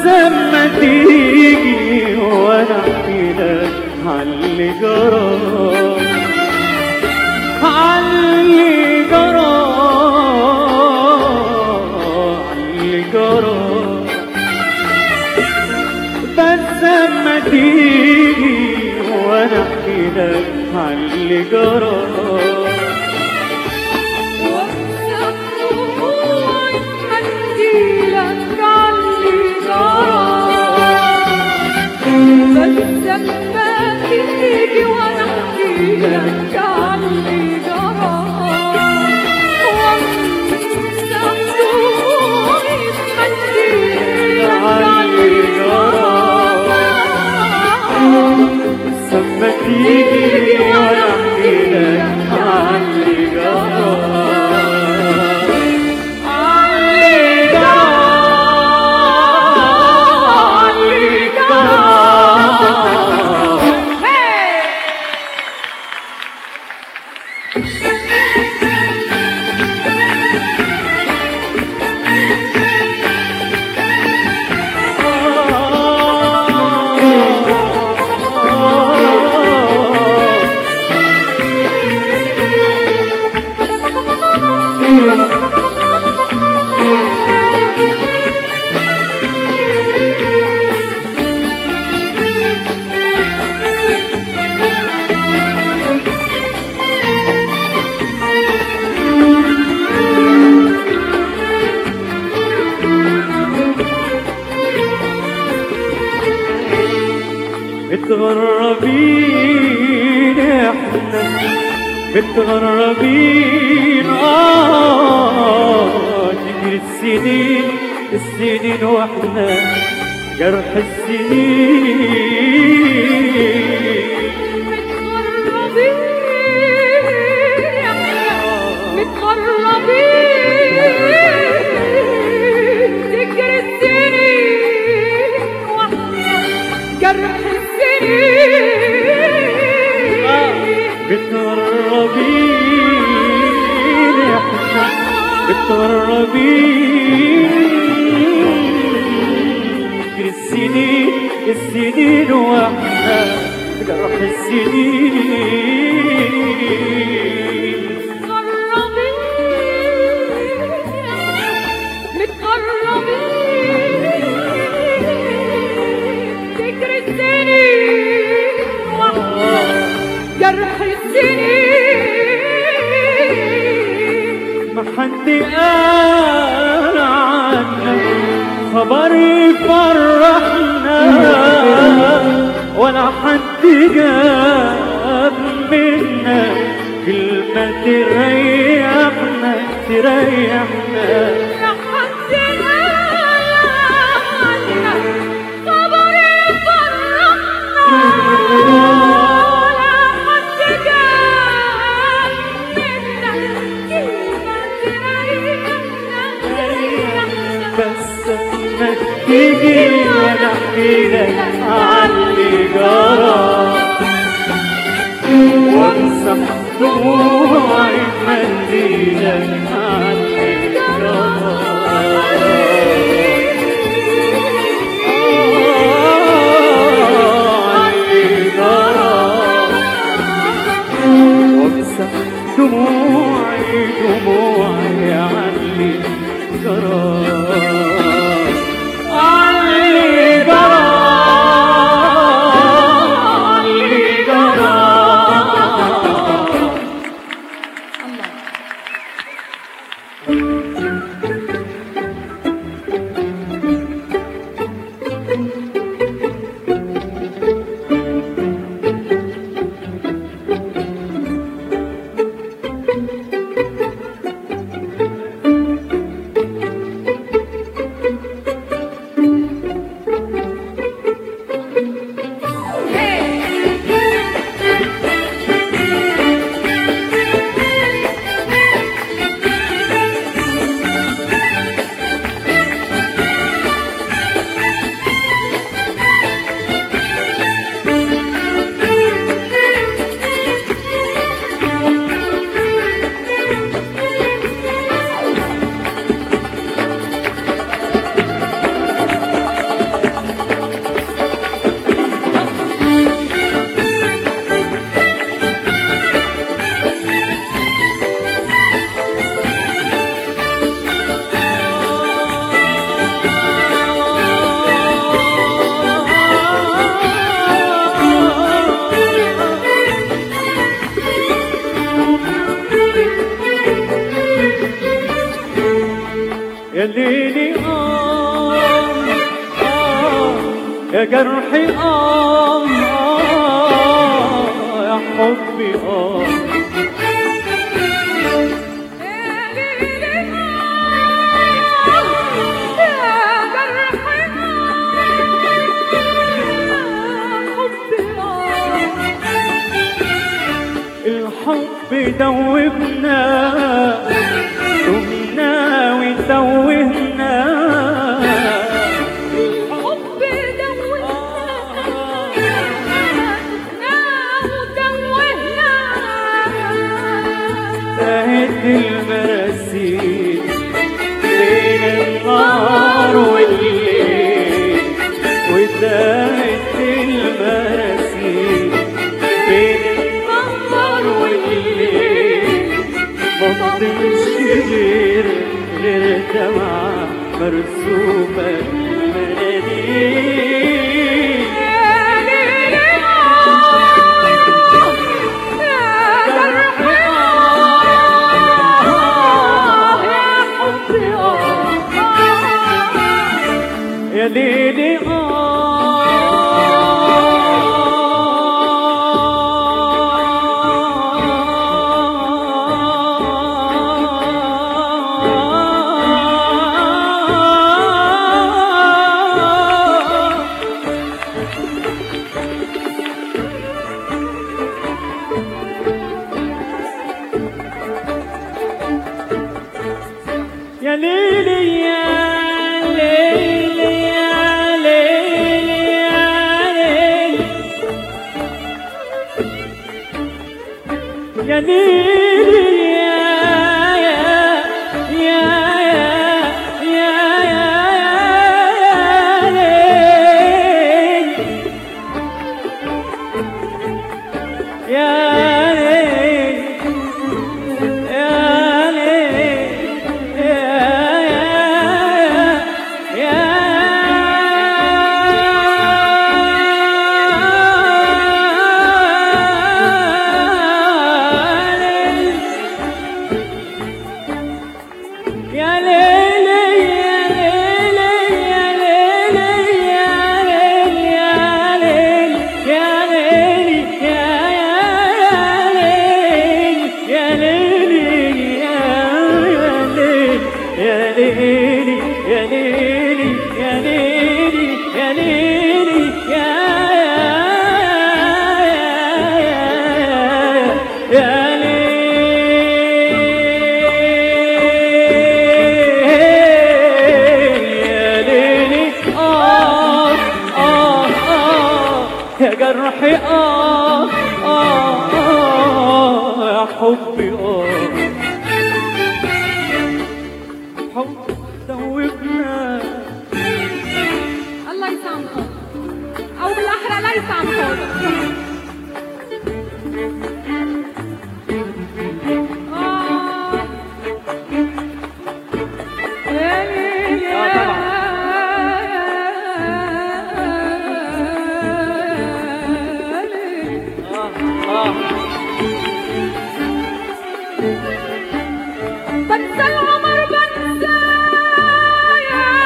لما تيجي وانا احكي لك عاللي جرى عاللي جرى عاللي جرى بس لما تيجي وانا احكي لك عاللي جرى وامسك دموعي هديلك عاللي جرى بس لما تيجي وانا احكيلك عاللي جرى وامسك دموعي هديلك عاللي جرى لما تيجي وانا احكي لك عاللي جرى عاللي جرى عاللي جرى متغربين احنا متغربين اه تجري السنين السنين واحنا جرح السنين متغربين تجري السنين واحنا جرح السنين متغربين احنا متغربين تجري السنين السنين واحنا جرح السنين جرح السنين ما حد قال عنك خبر يفرحنا ولا حد جاب منا كلمة تريحنا تريحنا يا حد عنك خبر يفرحنا ولا حد جاب منا كلمة تريحنا تريحنا بس ما تيجي وانا احكي لك عاللي جرى وامسح دموعي بمنديلك عاللي جرى عاللي جرى وامسح دموعي دموعي عاللي جرى عاللي جرى يا جرحي آه آه يا حبي آه الحب دوبنا دمنا وتوهنا تاهت المراسيل بين النهار والليل وتاهت المراسيل بين النهار والليل مفضلش غير غير دمعة مرسومة المناديل يا ليلي آه يا ليلي يا ليلي يا ليلي يا ليلي يا ليلي يا يا يا يا يا يا ليلي يا ليل يا يا يا يا ليل يا ليل يا ليل يا ليل يا ليل يا ليل يا ليل يا ليل يا ليل يا ليل يا ليل يا يا يا ليلي آه آه آه يا جرحي آه آه آه يا حبي آه حب دوبنا الله يسامحه او بالاحرى لا يسامحه آه. يا ليل آه يا طبعا. ليل. آه آه بنسى العمر بنسى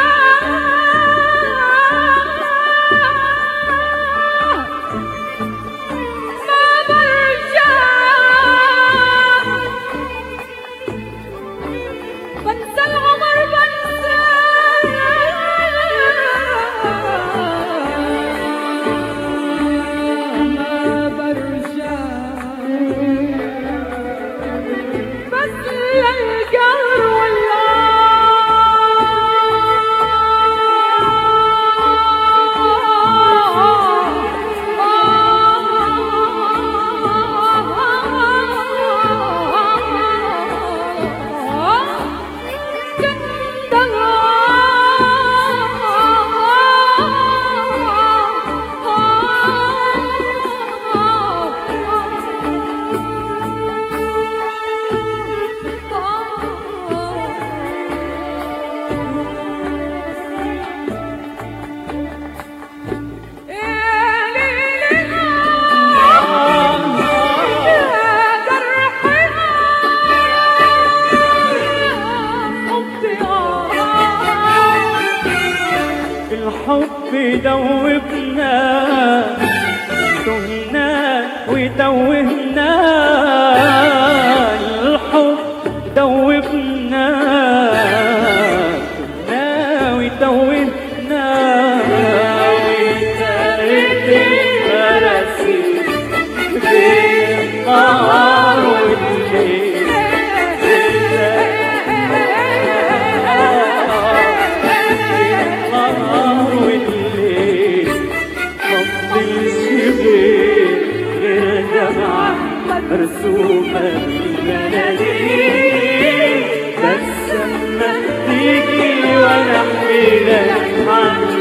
يا ويدوبنا تهنا ويدوبنا الحب دوبنا تهنا ويدوبنا ويتارك الفرسي بالنهار والليل النهار والليل مفضلش غير غير دمعة مرسومة بالمناديل بس اما تيجي وانا احكي لك عن